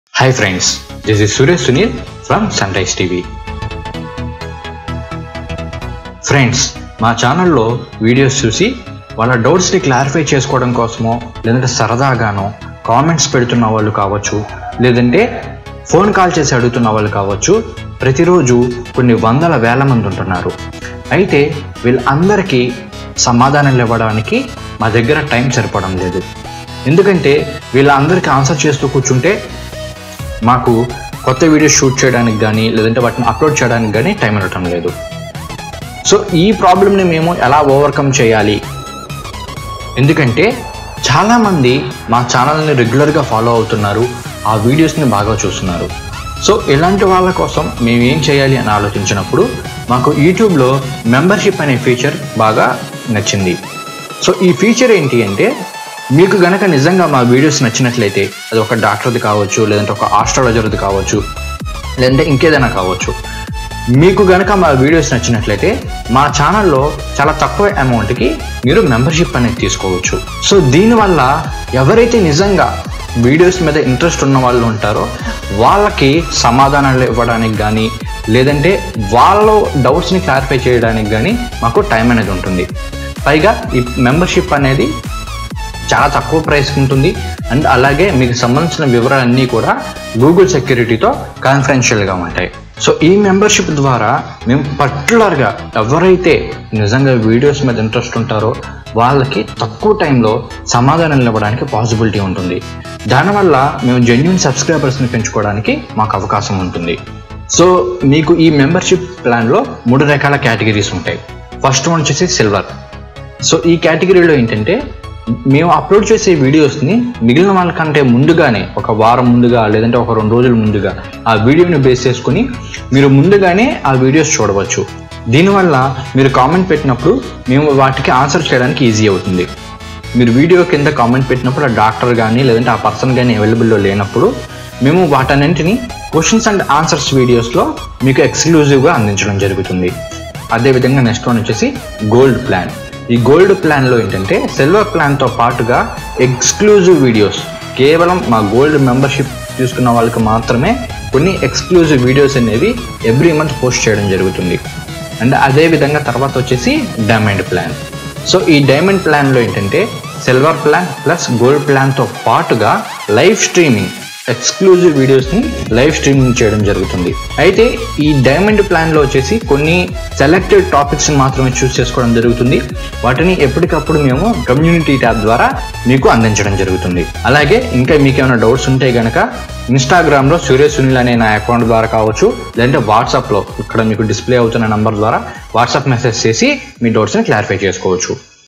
Hi friends, this is Suresh Sunil from Sunrise TV. Friends మా ఛానల్లో videos చూసి వాళ్ళ డౌట్స్ని క్లారిఫై చేసుకోవడం కోసమో లేదంటే సరదాగానో కామెంట్స్ పెడుతున్న వాళ్ళు కావచ్చు లేదంటే ఫోన్ కాల్ చేసి అడుగుతున్న వాళ్ళు కావచ్చు ప్రతిరోజు కొన్ని వందల వేల మంది ఉంటున్నారు అయితే వీళ్ళందరికీ సమాధానాలు ఇవ్వడానికి మా దగ్గర టైం సరిపడం లేదు ఎందుకంటే వీళ్ళందరికీ ఆన్సర్ చేస్తూ కూర్చుంటే మాకు కొత్త వీడియోస్ షూట్ చేయడానికి కానీ లేదంటే వాటిని అప్లోడ్ చేయడానికి కానీ టైం ఉండటం లేదు సో ఈ ప్రాబ్లమ్ని మేము ఎలా ఓవర్కమ్ చేయాలి ఎందుకంటే చాలామంది మా ఛానల్ని రెగ్యులర్గా ఫాలో అవుతున్నారు ఆ వీడియోస్ని బాగా చూస్తున్నారు సో ఇలాంటి వాళ్ళ కోసం మేము ఏం చేయాలి అని ఆలోచించినప్పుడు మాకు యూట్యూబ్లో మెంబర్షిప్ అనే ఫీచర్ బాగా నచ్చింది సో ఈ ఫీచర్ ఏంటి అంటే మీకు గనక నిజంగా మా వీడియోస్ నచ్చినట్లయితే అది ఒక డాక్టర్ది కావచ్చు లేదంటే ఒక ఆస్ట్రాలజర్ది కావచ్చు లేదంటే ఇంకేదైనా కావచ్చు మీకు గనక మా వీడియోస్ నచ్చినట్లయితే మా ఛానల్లో చాలా తక్కువ అమౌంట్కి మీరు మెంబర్షిప్ అనేది తీసుకోవచ్చు సో దీనివల్ల ఎవరైతే నిజంగా వీడియోస్ మీద ఇంట్రెస్ట్ ఉన్న వాళ్ళు ఉంటారో వాళ్ళకి సమాధానాలు ఇవ్వడానికి కానీ లేదంటే వాళ్ళ డౌట్స్ని క్లారిఫై చేయడానికి కానీ మాకు టైం అనేది ఉంటుంది పైగా ఈ మెంబర్షిప్ అనేది చాలా తక్కువ ప్రైస్ ఉంటుంది అండ్ అలాగే మీకు సంబంధించిన వివరాలన్నీ కూడా గూగుల్ సెక్యూరిటీతో కాన్ఫిడెన్షియల్గా ఉంటాయి సో ఈ మెంబర్షిప్ ద్వారా మేము పర్టికులర్గా ఎవరైతే నిజంగా వీడియోస్ మీద ఇంట్రెస్ట్ ఉంటారో వాళ్ళకి తక్కువ టైంలో సమాధానాలు ఇవ్వడానికి పాసిబిలిటీ ఉంటుంది దానివల్ల మేము జెన్యున్ సబ్స్క్రైబర్స్ని పెంచుకోవడానికి మాకు అవకాశం ఉంటుంది సో మీకు ఈ మెంబర్షిప్ ప్లాన్లో మూడు రకాల కేటగిరీస్ ఉంటాయి ఫస్ట్ వన్ వచ్చేసి సిల్వర్ సో ఈ కేటగిరీలో ఏంటంటే మేము అప్లోడ్ చేసే వీడియోస్ని మిగిలిన వాళ్ళకంటే ముందుగానే ఒక వారం ముందుగా లేదంటే ఒక రెండు రోజుల ముందుగా ఆ వీడియోని బేస్ చేసుకుని మీరు ముందుగానే ఆ వీడియోస్ చూడవచ్చు దీనివల్ల మీరు కామెంట్ పెట్టినప్పుడు మేము వాటికి ఆన్సర్ చేయడానికి ఈజీ అవుతుంది మీరు వీడియో కింద కామెంట్ పెట్టినప్పుడు ఆ డాక్టర్ కానీ లేదంటే ఆ పర్సన్ కానీ అవైలబుల్లో లేనప్పుడు మేము వాటన్నింటిని క్వశ్చన్స్ అండ్ ఆన్సర్స్ వీడియోస్లో మీకు ఎక్స్క్లూజివ్గా అందించడం జరుగుతుంది అదేవిధంగా నెక్స్ట్ వన్ వచ్చేసి గోల్డ్ ప్లాన్ ఈ గోల్డ్ ప్లాన్లో ఏంటంటే సిల్వర్ ప్లాన్తో పాటుగా ఎక్స్క్లూజివ్ వీడియోస్ కేవలం మా గోల్డ్ మెంబర్షిప్ తీసుకున్న వాళ్ళకి మాత్రమే కొన్ని ఎక్స్క్లూజివ్ వీడియోస్ అనేవి ఎవ్రీ మంత్ పోస్ట్ చేయడం జరుగుతుంది అండ్ అదే విధంగా తర్వాత వచ్చేసి డైమండ్ ప్లాన్ సో ఈ డైమండ్ ప్లాన్లో ఏంటంటే సిల్వర్ ప్లాన్ ప్లస్ గోల్డ్ ప్లాన్తో పాటుగా లైవ్ స్ట్రీమింగ్ ఎక్స్క్లూజివ్ వీడియోస్ని లైవ్ స్ట్రీమింగ్ చేయడం జరుగుతుంది అయితే ఈ డైమండ్ ప్లాన్లో వచ్చేసి కొన్ని సెలెక్టెడ్ టాపిక్స్ని మాత్రమే చూస్ చేసుకోవడం జరుగుతుంది వాటిని ఎప్పటికప్పుడు మేము కమ్యూనిటీ ట్యాబ్ ద్వారా మీకు అందించడం జరుగుతుంది అలాగే ఇంకా మీకు ఏమైనా డౌట్స్ ఉంటే గనక ఇన్స్టాగ్రామ్లో సూర్య సునీల్ అనే నా అకౌంట్ ద్వారా కావచ్చు లేదంటే వాట్సాప్లో ఇక్కడ మీకు డిస్ప్లే అవుతున్న నంబర్ ద్వారా వాట్సాప్ మెసేజ్ చేసి మీ డౌట్స్ని క్లారిఫై చేసుకోవచ్చు